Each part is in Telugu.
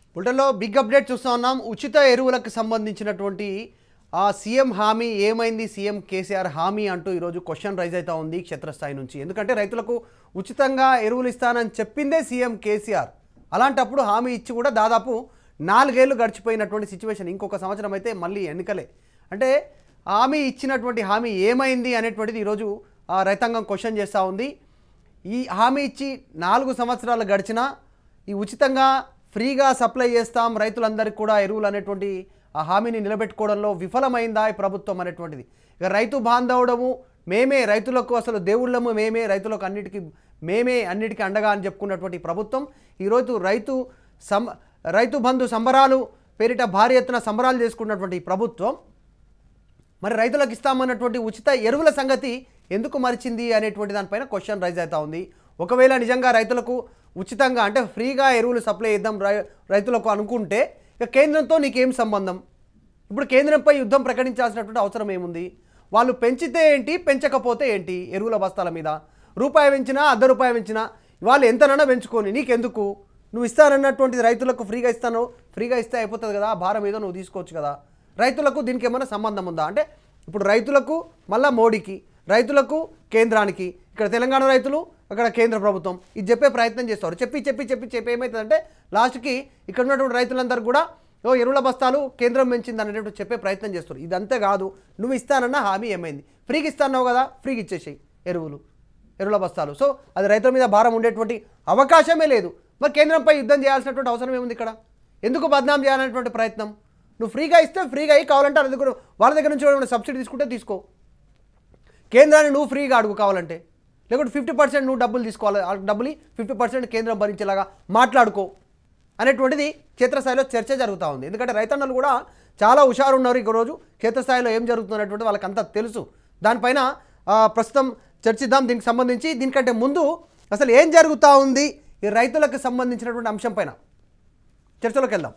బులెటిన్లో బిగ్ అప్డేట్ చూస్తూ ఉన్నాం ఉచిత ఎరువులకు సంబంధించినటువంటి ఆ సీఎం హామీ ఏమైంది సీఎం కేసీఆర్ హామీ అంటూ ఈరోజు క్వశ్చన్ రైజ్ అవుతా ఉంది క్షేత్రస్థాయి నుంచి ఎందుకంటే రైతులకు ఉచితంగా ఎరువులు ఇస్తానని చెప్పిందే సీఎం కేసీఆర్ అలాంటప్పుడు హామీ ఇచ్చి కూడా దాదాపు నాలుగేళ్లు గడిచిపోయినటువంటి సిచ్యువేషన్ ఇంకొక సంవత్సరం అయితే మళ్ళీ ఎన్నికలే అంటే హామీ ఇచ్చినటువంటి హామీ ఏమైంది అనేటువంటిది ఈరోజు ఆ రైతాంగం క్వశ్చన్ చేస్తూ ఉంది ఈ హామీ ఇచ్చి నాలుగు సంవత్సరాలు గడిచినా ఈ ఉచితంగా ఫ్రీగా సప్లై చేస్తాం రైతులందరికీ కూడా ఎరువులు అనేటువంటి ఆ హామీని నిలబెట్టుకోవడంలో విఫలమైందా ఈ ప్రభుత్వం అనేటువంటిది ఇక రైతు బాంధవుడము మేమే రైతులకు అసలు దేవుళ్ళము మేమే రైతులకు అన్నిటికీ మేమే అన్నిటికీ అండగా అని చెప్పుకున్నటువంటి ఈ ప్రభుత్వం ఈరోజు రైతు సం రైతు బంధు సంబరాలు పేరిట భారీ ఎత్తున సంబరాలు చేసుకున్నటువంటి ఈ ప్రభుత్వం మరి రైతులకు ఇస్తామన్నటువంటి ఉచిత ఎరువుల సంగతి ఎందుకు మరిచింది అనేటువంటి దానిపైన క్వశ్చన్ రైజ్ అవుతా ఉంది ఒకవేళ నిజంగా రైతులకు ఉచితంగా అంటే ఫ్రీగా ఎరువులు సప్లై చేద్దాం రై- రైతులకు అనుకుంటే ఇక కేంద్రంతో నీకేం సంబంధం ఇప్పుడు కేంద్రంపై యుద్ధం ప్రకటించాల్సినటువంటి అవసరం ఏముంది వాళ్ళు పెంచితే ఏంటి పెంచకపోతే ఏంటి ఎరువుల బస్తాల మీద రూపాయి పెంచినా అర్ధ రూపాయి పెంచినా వాళ్ళు ఎంతనన్నా పెంచుకొని నీకెందుకు నువ్వు ఇస్తానన్నటువంటిది రైతులకు ఫ్రీగా ఇస్తాను ఫ్రీగా ఇస్తే అయిపోతుంది కదా ఆ భారం ఏదో నువ్వు తీసుకోవచ్చు కదా రైతులకు దీనికి ఏమైనా సంబంధం ఉందా అంటే ఇప్పుడు రైతులకు మళ్ళా మోడీకి రైతులకు కేంద్రానికి ఇక్కడ తెలంగాణ రైతులు అక్కడ కేంద్ర ప్రభుత్వం ఇది చెప్పే ప్రయత్నం చేస్తారు చెప్పి చెప్పి చెప్పి చెప్పి ఏమవుతుందంటే లాస్ట్కి ఇక్కడ ఉన్నటువంటి రైతులందరూ కూడా ఓ ఎరువుల బస్తాలు కేంద్రం పెంచింది అనేటువంటి చెప్పే ప్రయత్నం చేస్తారు ఇదంతే కాదు నువ్వు ఇస్తానన్న హామీ ఏమైంది ఫ్రీకి ఇస్తాన్నావు కదా ఫ్రీకి ఇచ్చేసేయి ఎరువులు ఎరువుల బస్తాలు సో అది రైతుల మీద భారం ఉండేటువంటి అవకాశమే లేదు మరి కేంద్రంపై యుద్ధం చేయాల్సినటువంటి అవసరం ఏముంది ఇక్కడ ఎందుకు బద్నాం చేయాలనేటువంటి ప్రయత్నం నువ్వు ఫ్రీగా ఇస్తే ఫ్రీగా అయ్యి కావాలంటే వాళ్ళ దగ్గర వాళ్ళ దగ్గర నుంచి ఏమైనా సబ్సిడీ తీసుకుంటే తీసుకో కేంద్రాన్ని నువ్వు ఫ్రీగా అడుగు కావాలంటే లేకుంటే ఫిఫ్టీ పర్సెంట్ నువ్వు డబ్బులు తీసుకోవాలి ఆ డబ్బులు ఫిఫ్టీ పర్సెంట్ కేంద్రం భరించేలాగా మాట్లాడుకో అనేటువంటిది క్షేత్రస్థాయిలో చర్చ జరుగుతూ ఉంది ఎందుకంటే రైతన్నలు కూడా చాలా హుషారు ఉన్నారు ఈ రోజు క్షేత్రస్థాయిలో ఏం జరుగుతున్నటువంటి వాళ్ళకి అంతా తెలుసు దానిపైన ఆ, ప్రస్తుతం చర్చిద్దాం దీనికి సంబంధించి దీనికంటే ముందు అసలు ఏం జరుగుతూ ఉంది ఈ రైతులకు సంబంధించినటువంటి అంశం పైన చర్చలోకి వెళ్దాం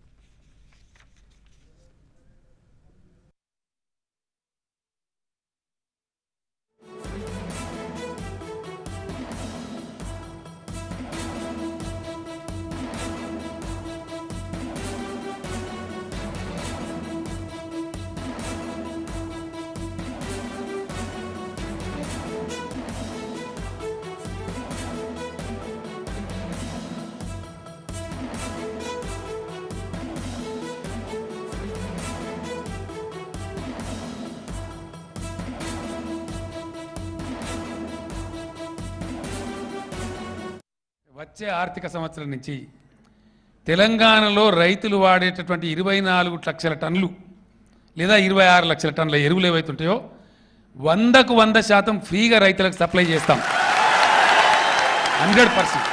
వచ్చే ఆర్థిక సంవత్సరం నుంచి తెలంగాణలో రైతులు వాడేటటువంటి ఇరవై నాలుగు లక్షల టన్నులు లేదా ఇరవై ఆరు లక్షల టన్నుల ఎరువులు ఏవైతుంటాయో వందకు వంద శాతం ఫ్రీగా రైతులకు సప్లై చేస్తాం హండ్రెడ్ పర్సెంట్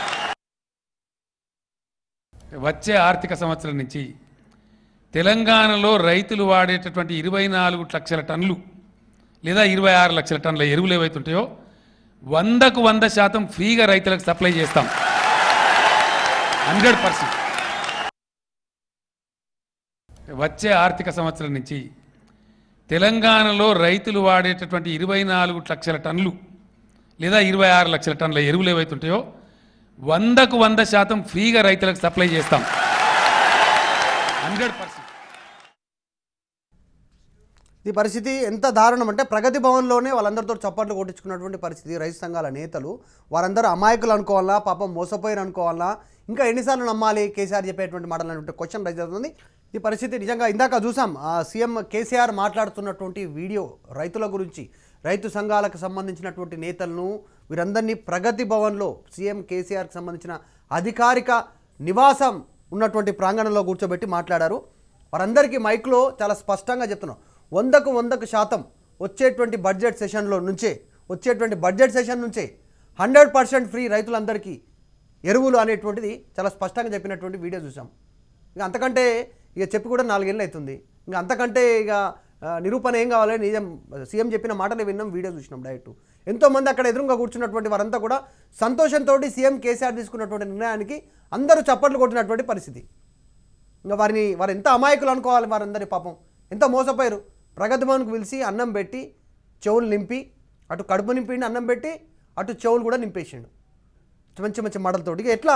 వచ్చే ఆర్థిక సంవత్సరం నుంచి తెలంగాణలో రైతులు వాడేటటువంటి ఇరవై నాలుగు లక్షల టన్నులు లేదా ఇరవై ఆరు లక్షల టన్నుల ఎరువులు ఏవైతుంటాయో వందకు వంద శాతం ఫ్రీగా రైతులకు సప్లై చేస్తాం హండ్రెడ్ పర్సెంట్ వచ్చే ఆర్థిక సంవత్సరం నుంచి తెలంగాణలో రైతులు వాడేటటువంటి ఇరవై నాలుగు లక్షల టన్నులు లేదా ఇరవై ఆరు లక్షల టన్నుల ఎరువులు ఏవైతుంటాయో వందకు వంద శాతం ఫ్రీగా రైతులకు సప్లై చేస్తాం హండ్రెడ్ పర్సెంట్ ఈ పరిస్థితి ఎంత దారుణం అంటే ప్రగతి భవన్లోనే వాళ్ళందరితో చప్పట్లు కొట్టించుకున్నటువంటి పరిస్థితి రైతు సంఘాల నేతలు వారందరూ అమాయకులు అనుకోవాలా పాపం మోసపోయారు అనుకోవాలా ఇంకా ఎన్నిసార్లు నమ్మాలి కేసీఆర్ చెప్పేటువంటి మాటలు అనేటువంటి క్వశ్చన్ రైజ్ అవుతుంది ఈ పరిస్థితి నిజంగా ఇందాక చూసాం ఆ సీఎం కేసీఆర్ మాట్లాడుతున్నటువంటి వీడియో రైతుల గురించి రైతు సంఘాలకు సంబంధించినటువంటి నేతలను వీరందరినీ ప్రగతి భవన్లో సీఎం కేసీఆర్కి సంబంధించిన అధికారిక నివాసం ఉన్నటువంటి ప్రాంగణంలో కూర్చోబెట్టి మాట్లాడారు వారందరికీ మైక్లో చాలా స్పష్టంగా చెప్తున్నాం వందకు వందకు శాతం వచ్చేటువంటి బడ్జెట్ సెషన్లో నుంచే వచ్చేటువంటి బడ్జెట్ సెషన్ నుంచే హండ్రెడ్ పర్సెంట్ ఫ్రీ రైతులందరికీ ఎరువులు అనేటువంటిది చాలా స్పష్టంగా చెప్పినటువంటి వీడియో చూసాం ఇక అంతకంటే ఇక చెప్పి కూడా నాలుగేళ్ళు అవుతుంది ఇంకా అంతకంటే ఇక ఆ, నిరూపణ ఏం కావాలి నిజం సీఎం చెప్పిన మాటలు విన్నాం వీడియో చూసినాం డైరెక్ట్ ఎంతోమంది అక్కడ ఎదురుగా కూర్చున్నటువంటి వారంతా కూడా సంతోషంతో సీఎం కేసీఆర్ తీసుకున్నటువంటి నిర్ణయానికి అందరూ చప్పట్లు కొట్టినటువంటి పరిస్థితి ఇంకా వారిని వారు ఎంత అమాయకులు అనుకోవాలి వారందరి పాపం ఎంత మోసపోయారు ప్రగతి భవన్కి పిలిచి అన్నం పెట్టి చెవులు నింపి అటు కడుపు నింపిండి అన్నం పెట్టి అటు చెవులు కూడా నింపేసిండు మంచి మంచి మాటలతోటి ఇక ఎట్లా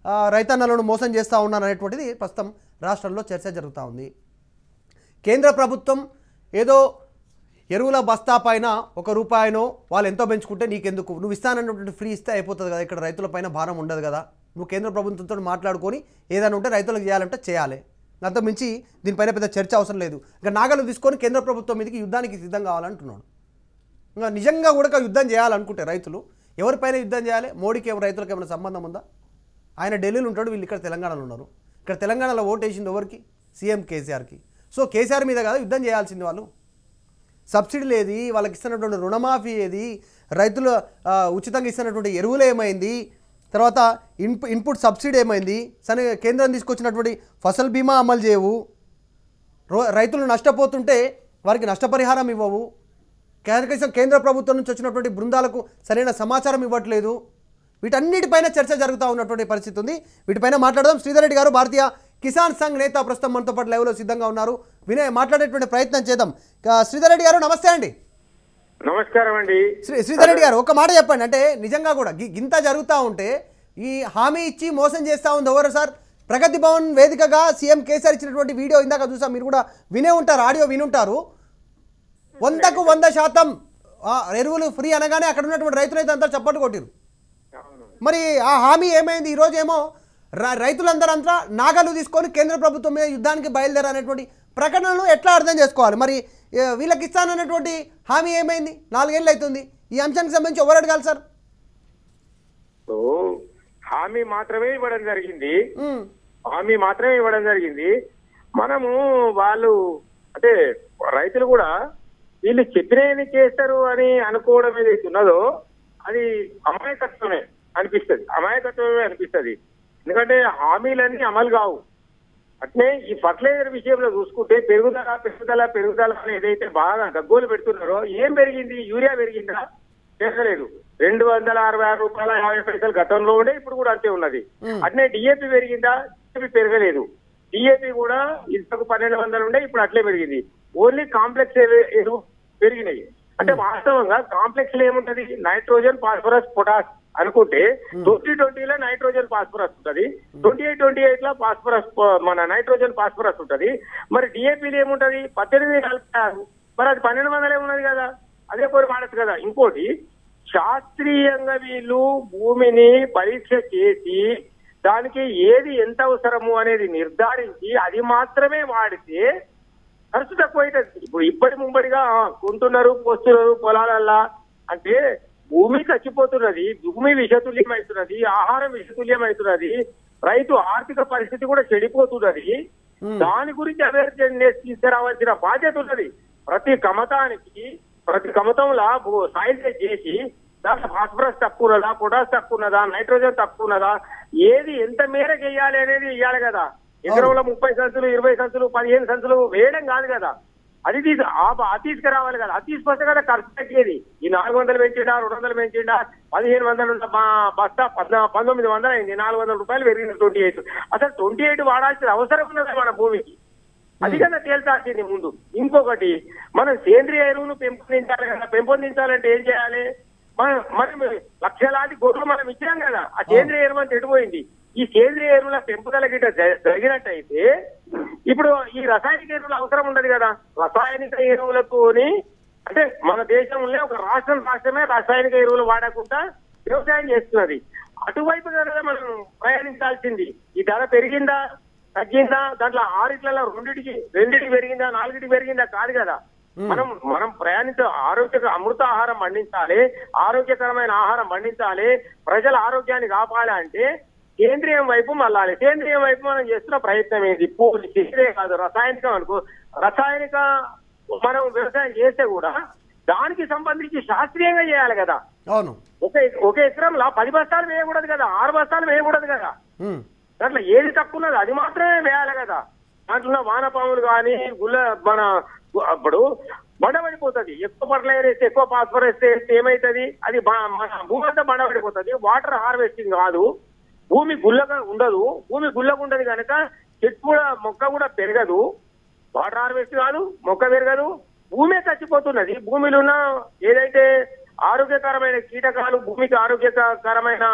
ఆ, రైతన్నలను మోసం చేస్తూ ఉన్నారు అనేటువంటిది ప్రస్తుతం రాష్ట్రంలో చర్చ జరుగుతూ ఉంది కేంద్ర ప్రభుత్వం ఏదో ఎరువుల బస్తా పైన ఒక రూపాయనో వాళ్ళు ఎంతో పెంచుకుంటే నీకెందుకు నువ్వు ఇస్తానన్నటువంటి ఫ్రీ ఇస్తే అయిపోతుంది కదా ఇక్కడ రైతుల పైన భారం ఉండదు కదా నువ్వు కేంద్ర ప్రభుత్వంతో మాట్లాడుకొని ఏదైనా ఉంటే రైతులకు చేయాలంటే చేయాలి అంత మించి దీనిపైన పెద్ద చర్చ అవసరం లేదు ఇక నాగలు తీసుకొని కేంద్ర ప్రభుత్వం మీదకి యుద్ధానికి సిద్ధం కావాలంటున్నాడు ఇంకా నిజంగా కూడా యుద్ధం చేయాలనుకుంటే రైతులు ఎవరిపైన యుద్ధం చేయాలి మోడీకి ఏమైనా రైతులకు ఏమైనా సంబంధం ఉందా ఆయన ఢిల్లీలో ఉంటాడు వీళ్ళు ఇక్కడ తెలంగాణలో ఉన్నారు ఇక్కడ తెలంగాణలో ఓటు వేసింది ఎవరికి సీఎం కేసీఆర్కి సో కేసీఆర్ మీద కదా యుద్ధం చేయాల్సింది వాళ్ళు సబ్సిడీ ఏది వాళ్ళకి ఇస్తున్నటువంటి రుణమాఫీ ఏది రైతులు ఆ, ఉచితంగా ఇస్తున్నటువంటి ఎరువులు ఏమైంది తర్వాత ఇన్పు ఇన్పుట్ సబ్సిడీ ఏమైంది సరే కేంద్రం తీసుకొచ్చినటువంటి ఫసల్ బీమా అమలు చేయవు రో- రైతులు నష్టపోతుంటే వారికి నష్టపరిహారం ఇవ్వవు కనీసం కేంద్ర ప్రభుత్వం నుంచి వచ్చినటువంటి బృందాలకు సరైన సమాచారం ఇవ్వట్లేదు వీటన్నిటిపైన చర్చ జరుగుతూ ఉన్నటువంటి పరిస్థితి ఉంది వీటిపైన మాట్లాడదాం శ్రీధర్ రెడ్డి గారు భారతీయ కిసాన్ సంఘ్ నేత ప్రస్తుతం మనతో పాటు లైవ్లో సిద్ధంగా ఉన్నారు వినే మాట్లాడేటువంటి ప్రయత్నం చేద్దాం ఇక శ్రీధర్ రెడ్డి గారు నమస్తే అండి నమస్కారం అండి శ్రీ శ్రీధర్ రెడ్డి గారు ఒక మాట చెప్పండి అంటే నిజంగా కూడా గి- గింత జరుగుతూ ఉంటే ఈ హామీ ఇచ్చి మోసం చేస్తూ ఉంది ఎవరు సార్ ప్రగతి భవన్ వేదికగా సీఎం కేసీఆర్ ఇచ్చినటువంటి వీడియో ఇందాక చూసాం మీరు కూడా వినే ఉంటారు ఆడియో వినుంటారు వందకు వంద శాతం ఆ, ఎరువులు ఫ్రీ అనగానే అక్కడ ఉన్నటువంటి రైతులైతే అంతా చప్పట్లు కొట్టిరు అవును. మరి ఆ హామీ ఏమైంది ఈరోజు ఏమో ర- రైతులందరూ అంతా నాగలు తీసుకొని కేంద్ర ప్రభుత్వం మీద యుద్ధానికి బయలుదేరనేటువంటి ప్రకటనలు ఎట్లా అర్థం చేసుకోవాలి మరి ఏ, వీళ్ళకి ఇస్తానన్నటువంటి హామీ ఏమైంది నాలుగేళ్ళు అవుతుంది ఈ అంశానికి సంబంధించి ఎవరు అడగాలి సార్ సో హామీ మాత్రమే ఇవ్వడం జరిగింది ఉమ్, హామీ మాత్రమే ఇవ్వడం జరిగింది మనము వాళ్ళు అంటే రైతులు కూడా వీళ్ళు చెప్పినవి చేస్తారు అని అనుకోవడం ఏదైతే ఉన్నదో అది అమాయకత్వమే అనిపిస్తుంది అమాయకత్వమే అనిపిస్తుంది ఎందుకంటే హామీలన్నీ అమలు కావు అట్లే ఈ ఫర్టిలైజర్ విషయంలో చూసుకుంటే పెరుగుదల పెరుగుదల పెరుగుదల అని ఏదైతే బాగా గగ్గోలు పెడుతున్నారో ఏం పెరిగింది యూరియా పెరిగిందా పెరగలేదు రెండు వందల అరవై ఆరు రూపాయల యాభై పైసలు గతంలో ఉండే ఇప్పుడు కూడా అంతే ఉన్నది మ్మ్. అట్లే డిఏపి పెరిగిందా డిఏపి పెరగలేదు డిఏపి కూడా ఇంతకు పన్నెండు వందలు ఉండే ఇప్పుడు అట్లే పెరిగింది ఓన్లీ కాంప్లెక్స్ ఎరువు పెరిగినాయి అంటే వాస్తవంగా కాంప్లెక్స్ లో ఏముంటది నైట్రోజన్ ఫాస్ఫరస్ పొటాస్ అనుకుంటే ట్వంటీ ట్వంటీలో నైట్రోజన్ ఫాస్ఫరస్ ఉంటది ట్వంటీ ఎయిట్ ట్వంటీ ఎయిట్ లో ఫాస్ఫరస్ మన నైట్రోజన్ ఫాస్ఫరస్ ఉంటది మరి డిఏపీలో ఏముంటది పద్దెనిమిది కలిపారు మరి అది పన్నెండు వందలే ఉన్నది కదా అదే కోరి వాడచ్చు కదా ఇంకోటి శాస్త్రీయంగా వీళ్ళు భూమిని పరీక్ష చేసి దానికి ఏది ఎంత అవసరము అనేది నిర్ధారించి అది మాత్రమే వాడితే ఖర్చు తక్కువ అవుతుంది ఇప్పుడు ఇప్పటి ముంబడిగా ఆ, కొంటున్నారు పోస్తున్నారు పొలాలల్లా అంటే భూమి చచ్చిపోతున్నది భూమి విషతుల్యం అవుతున్నది ఆహారం విషతుల్యం అవుతున్నది రైతు ఆర్థిక పరిస్థితి కూడా చెడిపోతున్నది దాని గురించి అవేర్నెస్ తీసుకురావాల్సిన బాధ్యత ఉన్నది ప్రతి కమతానికి ప్రతి కమతంలా సాయిల్ చేసి దాంట్లో ఫాస్ఫరస్ తక్కువ ఉన్నదా పొటాస్ తక్కువ ఉన్నదా నైట్రోజన్ తక్కువ ఉన్నదా ఏది ఎంత మేరకు వేయాలి అనేది ఇవ్వాలి కదా ఎకరంలో ముప్పై సంచులు ఇరవై సంచులు పదిహేను సంచులు వేయడం కాదు కదా అది తీసు ఆ బ- అది తీసుకురావాలి కదా అది తీసుకొస్తే కదా ఖర్చు తగ్గేది ఈ నాలుగు వందలు పెంచిండా రెండు వందలు పెంచిండా పదిహేను వందలు ఉన్న బా- బస్తా పద్నా- పంతొమ్మిది వందలు అయింది నాలుగు వందల రూపాయలు పెరిగింది ట్వంటీ ఎయిట్ అసలు ట్వంటీ ఎయిట్ వాడాల్సిన అవసరం ఉన్నది మన భూమికి అది కదా తేల్చాల్సింది ముందు ఇంకొకటి మనం సేంద్రియ ఎరువును పెంపొందించాలి కదా పెంపొందించాలంటే ఏం చేయాలి మనం మనం లక్షలాది గొర్రెలు మనం ఇచ్చినాం కదా ఆ సేంద్రియ ఎరువు అంతా ఎడిపోయింది ఈ సేంద్రియ ఎరువుల పెంపుదల గిట్ట జ- జరిగినట్టయితే ఇప్పుడు ఈ రసాయనిక ఎరువులు అవసరం ఉండదు కదా రసాయనిక ఎరువులతోని అంటే మన దేశంలో ఒక రాష్ట్రం రాష్ట్రమే రాసాయనిక ఎరువులు వాడకుండా వ్యవసాయం చేస్తున్నది అటువైపు కదా మనం ప్రయాణించాల్సింది ఈ ధర పెరిగిందా తగ్గిందా దాంట్లో ఆరిట్లలో రెండింటికి రెండింటికి పెరిగిందా నాలుగింటికి పెరిగిందా కాదు కదా మనం మనం ప్రయాణించ ఆరోగ్య అమృత ఆహారం పండించాలి ఆరోగ్యకరమైన ఆహారం పండించాలి ప్రజల ఆరోగ్యాన్ని కాపాడాలంటే కేంద్రీయం వైపు మళ్ళాలి కేంద్రీయం వైపు మనం చేస్తున్న ప్రయత్నం ఏంటి పూలు సేంద్రియ కాదు రసాయనికం అనుకో రసాయనిక మనం వ్యవసాయం చేస్తే కూడా దానికి సంబంధించి శాస్త్రీయంగా చేయాలి కదా అవును ఒక ఒక ఎకరంలో పది బస్తాలు వేయకూడదు కదా ఆరు బస్తాలు వేయకూడదు కదా ఉమ్, దాంట్లో ఏది తక్కువ ఉన్నది అది మాత్రమే వేయాలి కదా దాంట్లో ఉన్న వానపాములు కానీ గుల్ల మన అప్పుడు బండబడిపోతుంది ఎక్కువ ఫర్టిలైజర్ వేస్తే ఎక్కువ ఫాస్ఫరస్ వేస్తే ఏమైతుంది అది బ- మన భూమి అంతా బండబడిపోతుంది వాటర్ హార్వెస్టింగ్ కాదు భూమి గుల్లగా ఉండదు భూమి గుల్లగా ఉండదు కనుక చెట్టు కూడా మొక్క కూడా పెరగదు వాటర్ హార్వెస్ట్ కాదు మొక్క పెరగదు భూమే చచ్చిపోతున్నది భూమిలో ఉన్న ఏదైతే ఆరోగ్యకరమైన కీటకాలు భూమికి ఆరోగ్యకరమైన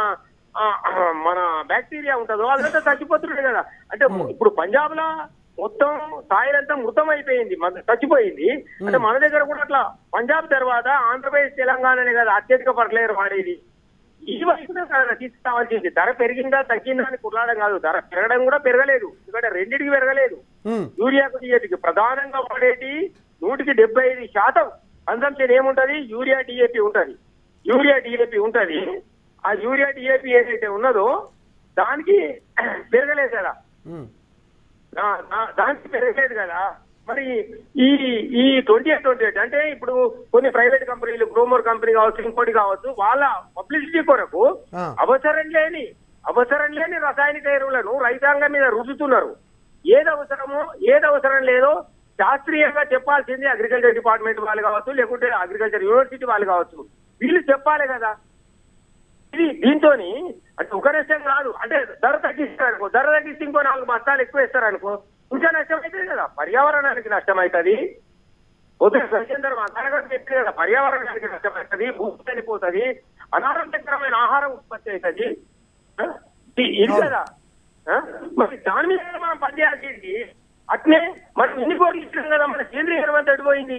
ఆ, మన బ్యాక్టీరియా ఉంటుందో అదంతా చచ్చిపోతుండే కదా అంటే ఇప్పుడు పంజాబ్ లో మొత్తం సాయిల్ అంతా మృతం అయిపోయింది మన- చచ్చిపోయింది అంటే మన దగ్గర కూడా అట్లా పంజాబ్ తర్వాత ఆంధ్రప్రదేశ్ తెలంగాణనే కదా అత్యధిక ఫర్టిలైజర్ వాడేది ఈ వయసులో తీసుకురావాల్సింది ధర పెరిగిందా తగ్గిందా అని కుట్లాడడం కాదు ధర పెరగడం కూడా పెరగలేదు ఎందుకంటే రెండింటికి పెరగలేదు ఉమ్, యూరియాకు డిఏపికి ప్రధానంగా వాడేటి నూటికి డెబ్బై ఐదు శాతం కన్సంప్షన్ ఏముంటది యూరియా డిఏపి ఉంటది యూరియా డిఏపి ఉంటది ఆ యూరియా డిఏపి ఏదైతే ఉన్నదో దానికి పెరగలేదు కదా ఉమ్, దా- దా- దానికి పెరగలేదు కదా మరి ఈ ఈ ట్వంటీ ఎయిట్ ట్వంటీ ఎయిట్ అంటే ఇప్పుడు కొన్ని ప్రైవేట్ కంపెనీలు గ్రోమోర్ కంపెనీ కావచ్చు ఇంకోటి కావచ్చు వాళ్ళ పబ్లిసిటీ కొరకు ఆ. అవసరం లేని అవసరం లేని రసాయనిక ఎరువులను రైతాంగం మీద రుద్దుతున్నారు ఏది అవసరమో ఏది అవసరం లేదో శాస్త్రీయంగా చెప్పాల్సింది అగ్రికల్చర్ డిపార్ట్మెంట్ వాళ్ళు కావచ్చు లేకుంటే అగ్రికల్చర్ యూనివర్సిటీ వాళ్ళు కావచ్చు వీళ్ళు చెప్పాలి కదా ఇది దీంతో అంటే ఒక నష్టం కాదు అంటే ధర తగ్గిస్తారు అనుకో ధర తగ్గిస్తే ఇంకో నాలుగు బస్తాలు ఎక్కువ ఇస్తారు అనుకో ఇంకా నష్టం అవుతుంది కదా పర్యావరణానికి నష్టం అవుతుంది పొద్దున సత్యేందర్ మాట్లాడగా చెప్పింది కదా పర్యావరణానికి నష్టం అవుతుంది భూమి చనిపోతుంది అనారోగ్యకరమైన ఆహారం ఉత్పత్తి అవుతుంది ఆ? ఇది- ఇది కదా ఆ? మరి దాని మీద మనం పనిచేయాల్సింది అట్నే మనం ఇన్ని కోట్లు ఇచ్చాం కదా మన కేంద్రీయ ఎరువు అంతా ఎడిపోయింది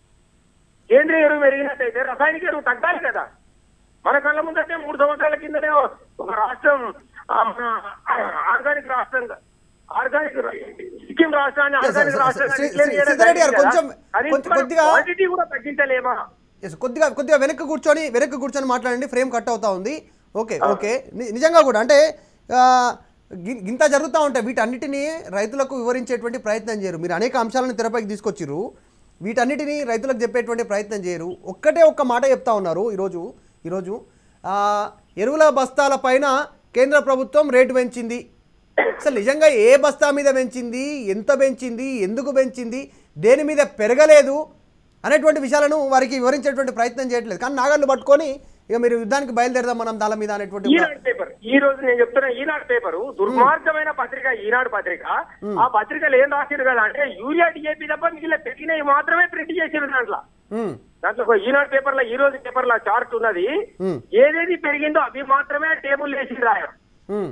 కేంద్రీయ ఎరువు పెరిగినట్టయితే రసాయనిక ఎరువు తగ్గాలి కదా మన కళ్ళ ముందంటే మూడు సంవత్సరాల కిందనే ఒక రాష్ట్రం ఆ, మన ఆర్గానిక్ రాష్ట్రంగా ఆర్గానిక్ రా- సిక్కిం రాష్ట్రాన్ని Yes, sir, ఆర్గానిక్ sir, రాష్ట్రంగా శ్రీ- declare శ్రీ- చేయడం శ్రీధర్ గారు జరిగింది కొంచెం- కదా. అది కొంచెం- మనం కొద్దిగా- quantity కూడా తగ్గించలేమా ఎస్ కొద్దిగా కొద్దిగా వెనక్కి కూర్చొని వెనక్కి కూర్చొని మాట్లాడండి ఫ్రేమ్ కట్ అవుతా ఉంది ఓకే ఓకే ని- నిజంగా కూడా అంటే ఆ, గి- ఇంత జరుగుతూ ఉంటాయి వీటన్నిటిని రైతులకు వివరించేటువంటి ప్రయత్నం చేయరు మీరు అనేక అంశాలను తెరపైకి తీసుకొచ్చిర్రు వీటన్నిటిని రైతులకు చెప్పేటువంటి ప్రయత్నం చేయరు ఒక్కటే ఒక్క మాట చెప్తా ఉన్నారు ఈరోజు ఈరోజు ఆ, ఎరువుల బస్తాల పైన కేంద్ర ప్రభుత్వం రేటు పెంచింది అసలు నిజంగా ఏ బస్తా మీద పెంచింది ఎంత పెంచింది ఎందుకు పెంచింది దేని మీద పెరగలేదు అనేటువంటి విషయాలను వారికి వివరించేటువంటి ప్రయత్నం చేయట్లేదు కానీ నాగళ్ళు పట్టుకొని ఇక మీరు యుద్ధానికి బయలుదేరదాం మనం దాని మీద అనేటువంటి ఒక- ఈనాడు పేపర్ ఈ రోజు నేను చెప్తున్నా ఈనాడు పేపర్ దుర్మార్గమైన పత్రిక ఈనాడు పత్రిక ఆ పత్రికలు ఏం రాసిరు కదా అంటే యూరియా డిఏపి తప్ప మిగిలిన పెరిగినవి మాత్రమే ప్రింట్ చేసిరు దాంట్లో ఉమ్, దాంట్లో ఒక ఈనాడు పేపర్ లో ఈ రోజు పేపర్ లో చార్ట్ ఉన్నది ఉమ్, ఏదేది పెరిగిందో అవి మాత్రమే టేబుల్ వేసి రాయడం ఉమ్,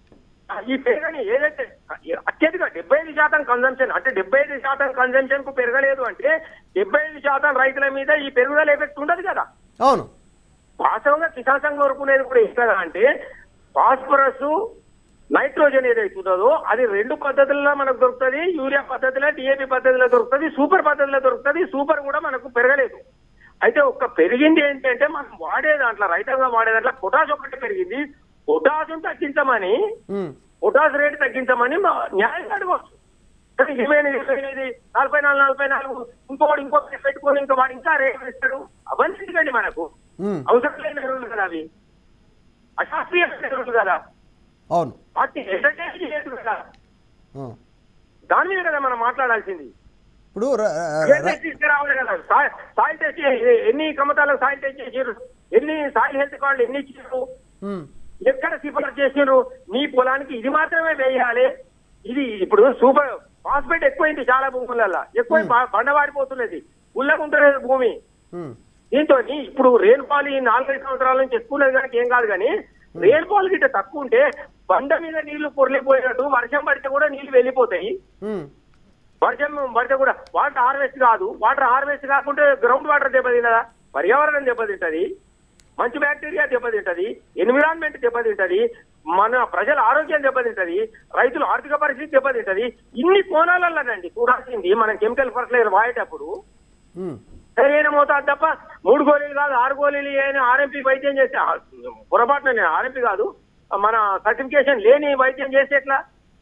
ఈ పెరగని ఏదైతే అత్యధిక డెబ్బై ఐదు శాతం కన్జంప్షన్ అంటే డెబ్బై ఐదు శాతం కన్జంప్షన్ కు పెరగలేదు అంటే డెబ్బై ఐదు శాతం రైతుల మీద ఈ పెరుగుదల ఎఫెక్ట్ ఉండదు కదా అవును వాస్తవంగా కిసాన్ సంఘం కోరుకునేది కూడా ఏం కదా అంటే ఫాస్ఫరస్ నైట్రోజన్ ఏదైతే ఉన్నదో అది రెండు పద్ధతుల్లో మనకు దొరుకుతుంది యూరియా పద్ధతిలో డిఏపి పద్ధతిలో దొరుకుతుంది సూపర్ పద్ధతిలో దొరుకుతుంది సూపర్ కూడా మనకు పెరగలేదు అయితే ఒక్క పెరిగింది ఏంటంటే మనం వాడే దాంట్లో రైతాంగం వాడే దాంట్లో పొటాష్ ఒకటి పెరిగింది పొటాష్ తగ్గించమని ఉమ్, పొటాష్ రేటు తగ్గించమని మా న్యాయంగా అడగవచ్చు కానీ ఇరవై ఇరవై నలభై నాలుగు నలభై నాలుగు ఇంకోటి ఇంకొకటి పెట్టుకొని ఇంకా వాడు ఇంకా రేటు ఇస్తాడు అవన్నీ ఎందుకండి మనకు ఉమ్, అవసరం లేని ఎరువులు కదా అవి అశాస్త్రీయమైన ఎరువులు కదా అవును వాటిని ఎంటర్టైన్ చేయదు కదా ఆ. దాని మీద కదా మనం మాట్లాడాల్సింది ఇప్పుడు ర- ఏ ర- టెస్ట్ తీసుకురావాలి కదా సాయి- సాయిల్ టెస్ట్ చే- ఎన్ని కమతాలకు సాయిల్ టెస్ట్ చేసారు ఎన్ని సాయిల్ హెల్త్ కార్డులు ఎన్ని ఇచ్చారు ఉమ్, ఎక్కడ సిఫారసు చేసినారు నీ పొలానికి ఇది మాత్రమే వేయాలి ఇది ఇప్పుడు సూపర్ ఫాస్ఫేట్ ఎక్కువైంది చాలా భూములలో ఎక్కువ బ- బండవాడిపోతున్నది ఉల్లకుంటలేదు భూమి ఉమ్, దీంతో ఇప్పుడు రెయిన్ ఫాల్ ఈ నాలుగైదు సంవత్సరాల నుంచి ఎక్కువ లేదు కనుక ఏం కాదు కానీ రెయిన్ ఫాల్ గిట్ట తక్కువ ఉంటే బండ మీద నీళ్లు పొరలిపోయినట్టు వర్షం పడితే కూడా నీళ్లు వెళ్ళిపోతాయి ఉమ్, వర్షం పడితే కూడా వాటర్ హార్వెస్ట్ కాదు వాటర్ హార్వెస్ట్ కాకుంటే గ్రౌండ్ వాటర్ దెబ్బతింటదా పర్యావరణం దెబ్బతింటది మంచి బ్యాక్టీరియా దెబ్బతింటది ఎన్విరాన్మెంట్ దెబ్బతింటది మన ప్రజల ఆరోగ్యం దెబ్బతింటది రైతుల ఆర్థిక పరిస్థితి దెబ్బతింటది ఇన్ని కోణాలలోనండి చూడాల్సింది మనం కెమికల్ ఫర్టిలైజర్ వాడేటప్పుడు ఉమ్, సరైన మోతాదు తప్ప మూడు గోళీలు కాదు ఆరు గోళీలు అని ఆర్ఎంపీ వైద్యం చేస్తే ఆ, పొరపాటున నేను ఆర్ఎంపీ కాదు మన సర్టిఫికేషన్ లేని వైద్యం చేస్తే ఎట్లా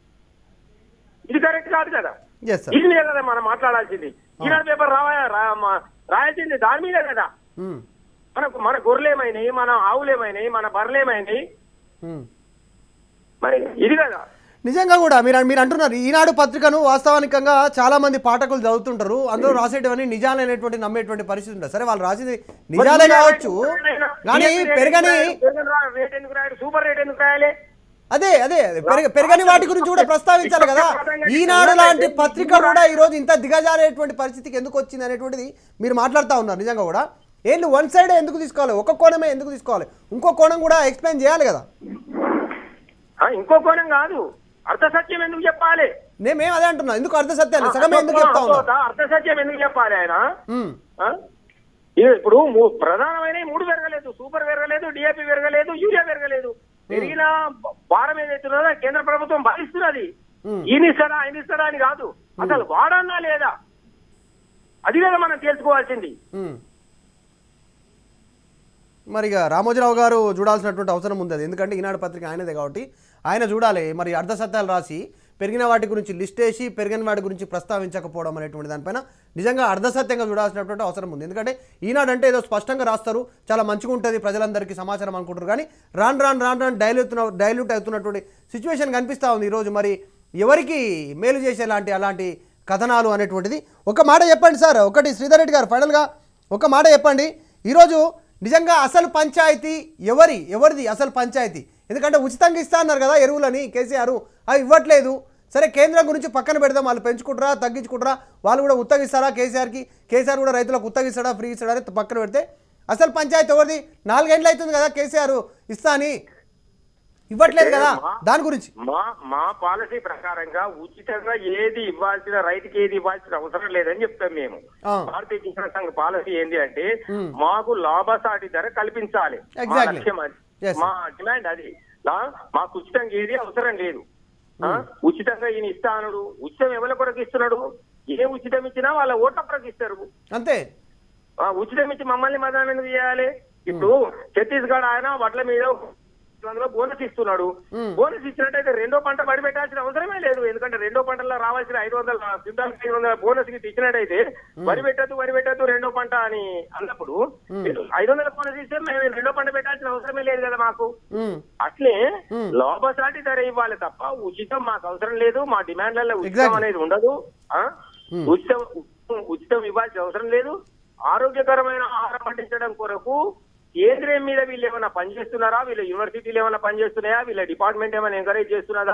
ఇది కరెక్ట్ కాదు కదా ఎస్ సార్ దీని మీద కదా మనం మాట్లాడాల్సింది ఈనాడు పేపర్ రావా రా- మా- రాయాల్సింది దాని మీద కదా ఉమ్, మనకు మన గొర్రెలేమైనాయి మన ఆవులేమైనాయి మన బర్రెలేమైనాయి ఉమ్. మరి ఇది కదా నిజంగా కూడా మీరు మీరు అంటున్నారు ఈనాడు పత్రికను వాస్తవానికంగా చాలా మంది పాఠకులు చదువుతుంటారు అందులో రాసేటివన్నీ నిజాలైనటువంటి నమ్మేటువంటి పరిస్థితి ఉంటుంది సరే వాళ్ళు రాసేది నిజాలే కావచ్చు కానీ పెరగని రేట్ ఎందుకు రాయాలి సూపర్ రేట్ ఎందుకు రాయాలి అదే అదే అదే, పెరగ పెరగని వాటి గురించి కూడా ప్రస్తావించాలి కదా ఈనాడు లాంటి పత్రిక కూడా ఈరోజు ఇంత దిగజారేటువంటి పరిస్థితికి ఎందుకు వచ్చింది అనేటువంటిది మీరు మాట్లాడుతూ ఉన్నారు నిజంగా కూడా ఏంటి వన్ సైడ్ ఎందుకు తీసుకోవాలి ఒక కోణమే ఎందుకు తీసుకోవాలి ఇంకో కోణం కూడా ఎక్స్ప్లెయిన్ చేయాలి కదా ఆ, ఇంకో కోణం కాదు అర్థ సత్యం ఎందుకు చెప్పాలి నేమేం అదే అంటున్నా ఎందుకు అర్ధ సత్యాలు సగమే ఎందుకు చెప్తా ఉన్నా అర్థ- అర్థ సత్యం ఎందుకు చెప్పాలి ఆయన ఉమ్, ఆ? ఇది ఇప్పుడు మూ- ప్రధానమైన ఈ మూడు పెరగలేదు సూపర్ పెరగలేదు డిఏపి పెరగలేదు యూరియా పెరగలేదు పెరిగిన బ- భారం ఏదైతున్నదో కేంద్ర ప్రభుత్వం భరిస్తున్నది Hmm. ఈయన ఇస్తాడా ఆయన ఇస్తాడా అని కాదు అసలు వాడన్నా లేదా అది కదా మనం తెలుసుకోవాల్సింది ఉమ్. మరి ఇక రామోజీరావు గారు చూడాల్సినటువంటి అవసరం ఉంది అది ఎందుకంటే ఈనాడు పత్రిక ఆయనదే కాబట్టి ఆయన చూడాలి మరి అర్ధ సత్యాలు రాసి పెరిగిన వాటి గురించి లిస్ట్ వేసి పెరిగిన వాటి గురించి ప్రస్తావించకపోవడం అనేటువంటి దానిపైన నిజంగా అర్ధసత్యంగా చూడాల్సినటువంటి అవసరం ఉంది ఎందుకంటే ఈనాడు అంటే ఏదో స్పష్టంగా రాస్తారు చాలా మంచిగా ఉంటుంది ప్రజలందరికీ సమాచారం అనుకుంటారు కానీ రాను రాను రాను రాను డైల్యూట్ డైల్యూట్ అవుతున్నటువంటి సిచ్యువేషన్ కనిపిస్తూ ఉంది ఈరోజు మరి ఎవరికి మేలు చేసేలాంటి అలాంటి కథనాలు అనేటువంటిది ఒక మాట చెప్పండి సార్ ఒకటి శ్రీధర్ రెడ్డి గారు ఫైనల్గా ఒక మాట చెప్పండి ఈరోజు నిజంగా అసలు పంచాయతీ ఎవరి ఎవరిది అసలు పంచాయతీ ఎందుకంటే ఉచితంగా ఇస్తా అన్నారు కదా ఎరువులని కేసీఆర్ అవి ఇవ్వట్లేదు సరే కేంద్రం గురించి పక్కన పెడదాం వాళ్ళు పెంచుకుంటారా తగ్గించుకుంటారా వాళ్ళు కూడా ఉత్తగిస్తారా కేసీఆర్కి కేసీఆర్ కూడా రైతులకు ఉత్తగిస్తాడా ఫ్రీ ఇస్తాడా అని పక్కన పెడితే అసలు పంచాయతీ ఎవరిది నాలుగేండ్లు అవుతుంది కదా కేసీఆర్ ఇస్తా అని ఇవ్వట్లేదు కదా దాని గురించి మా మా పాలసీ ప్రకారంగా ఉచితంగా ఏది ఇవ్వాల్సిన రైతుకి ఏది ఇవ్వాల్సిన అవసరం లేదని చెప్తాం మేము ఆ. భారతీయ కిసాన్ సంఘ పాలసీ ఏంటి అంటే మాకు లాభసాటి ధర కల్పించాలి మా Exactly. లక్ష్యం అది Yes, మా డిమాండ్ అది లా- మాకు ఉచితంగా ఏది అవసరం లేదు ఆ? ఉచితంగా ఈయన ఇస్తానుడు ఉచితం ఎవరి కొరకు ఇస్తున్నాడు ఏ ఉచితం ఇచ్చినా వాళ్ళ ఓట్ల కొరకు ఇస్తారు అంతే ఆ, ఉచితం ఇచ్చి మమ్మల్ని మదనం ఎందుకు చేయాలి ఇప్పుడు ఛత్తీస్గఢ్ ఆయన వడ్ల మీద అందులో బోనస్ ఇస్తున్నాడు బోనస్ ఇచ్చినట్టయితే రెండో పంట పడి పెట్టాల్సిన అవసరమే లేదు ఎందుకంటే రెండో పంటలో రావాల్సిన ఐదు వందల క్వింటాల్ ఐదు వందల బోనస్ కి ఇచ్చినట్టయితే వరి పెట్టద్దు వరి పెట్టద్దు రెండో పంట అని అన్నప్పుడు ఐదు వందల బోనస్ ఇస్తే మేము రెండో పంట పెట్టాల్సిన అవసరమే లేదు కదా మాకు ఉమ్, అట్లే లాభసాటి ధర ఇవ్వాలి తప్ప ఉచితం మాకు అవసరం లేదు మా డిమాండ్లలో ఉచితం Exactly. అనేది ఉండదు ఆ? ఉచితం ఉచితం ఇవ్వాల్సిన అవసరం లేదు ఆరోగ్యకరమైన ఆహారం పండించడం కొరకు కేంద్రం మీద వీళ్ళు ఏమైనా పనిచేస్తున్నారా వీళ్ళ యూనివర్సిటీలు ఏమైనా పనిచేస్తున్నాయా వీళ్ళ డిపార్ట్మెంట్ ఏమైనా ఎంకరేజ్ చేస్తున్నదా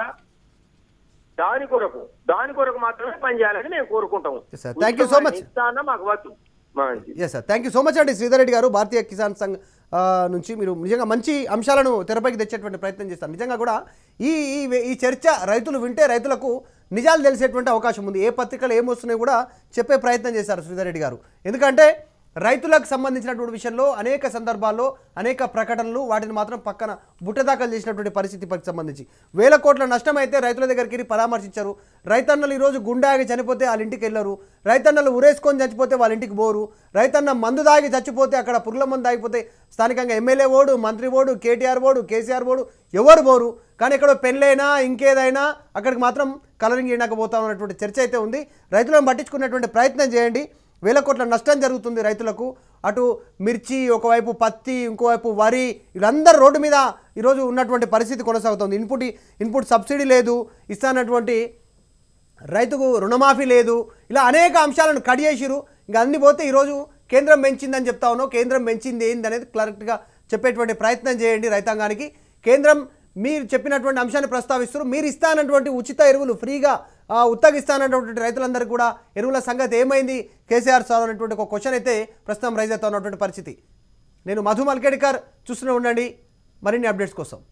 దాని కొరకు దాని కొరకు మాత్రమే పనిచేయాలని మేము కోరుకుంటాము Yes, sir. Thank you so much. ఇస్తానా మాకు వద్దు మంచిది yes sir thank you so much అండి శ్రీధర్ రెడ్డి గారు భారతీయ కిసాన్ సంఘ్ ఆ, నుంచి మీరు నిజంగా మంచి అంశాలను తెరపైకి తెచ్చేటువంటి ప్రయత్నం చేస్తారు నిజంగా కూడా ఈ ఈ ఈ చర్చ రైతులు వింటే రైతులకు నిజాలు తెలిసేటువంటి అవకాశం ఉంది ఏ పత్రికలు ఏమొస్తున్నాయో కూడా చెప్పే ప్రయత్నం చేశారు శ్రీధర్ రెడ్డి గారు ఎందుకంటే రైతులకు సంబంధించినటువంటి విషయంలో అనేక సందర్భాల్లో అనేక ప్రకటనలు వాటిని మాత్రం పక్కన బుట్టదాఖలు చేసినటువంటి పరిస్థితి పరికి సంబంధించి వేల కోట్ల నష్టం అయితే రైతుల దగ్గరికి వెళ్ళి పరామర్శించారు రైతన్నలు ఈరోజు గుండాగి చనిపోతే వాళ్ళ ఇంటికి వెళ్ళరు రైతన్నలు ఉరేసుకొని చచ్చిపోతే వాళ్ళ ఇంటికి పోరు రైతన్న మందు దాగి చచ్చిపోతే అక్కడ పురుగుల మందు దాగిపోతే స్థానికంగా ఎమ్మెల్యే ఓడు మంత్రి ఓడు కేటీఆర్ ఓడు కేసీఆర్ ఓడు ఎవరు పోరు కానీ ఇక్కడ పెళ్ళైనా ఇంకేదైనా అక్కడికి మాత్రం కలరింగ్ ఇవ్వకపోతా ఉన్నటువంటి చర్చ అయితే ఉంది రైతులను పట్టించుకునేటువంటి ప్రయత్నం చేయండి వేల కోట్ల నష్టం జరుగుతుంది రైతులకు అటు మిర్చి ఒకవైపు పత్తి ఇంకోవైపు వరి వీళ్ళందరూ రోడ్డు మీద ఈరోజు ఉన్నటువంటి పరిస్థితి కొనసాగుతుంది ఇన్పుట్ ఇన్పుట్ సబ్సిడీ లేదు ఇస్తానటువంటి రైతుకు రుణమాఫీ లేదు ఇలా అనేక అంశాలను కట్ చేసిరు ఇంకా అన్ని పోతే ఈరోజు కేంద్రం పెంచిందని చెప్తా ఉన్నావు కేంద్రం పెంచింది ఏంది అనేది కరెక్ట్గా చెప్పేటువంటి ప్రయత్నం చేయండి రైతాంగానికి కేంద్రం మీరు చెప్పినటువంటి అంశాన్ని ప్రస్తావిస్తారు మీరు ఇస్తానటువంటి ఉచిత ఎరువులు ఫ్రీగా ఆ, ఉత్తగిస్తానటువంటి రైతులందరికీ కూడా ఎరువుల సంగతి ఏమైంది కేసీఆర్ సార్ అనేటువంటి ఒక క్వశ్చన్ అయితే ప్రస్తుతం రైజ్ అవుతా ఉన్నటువంటి పరిస్థితి నేను మధు మల్కేడ్కర్ చూస్తూనే ఉండండి మరిన్ని అప్డేట్స్ కోసం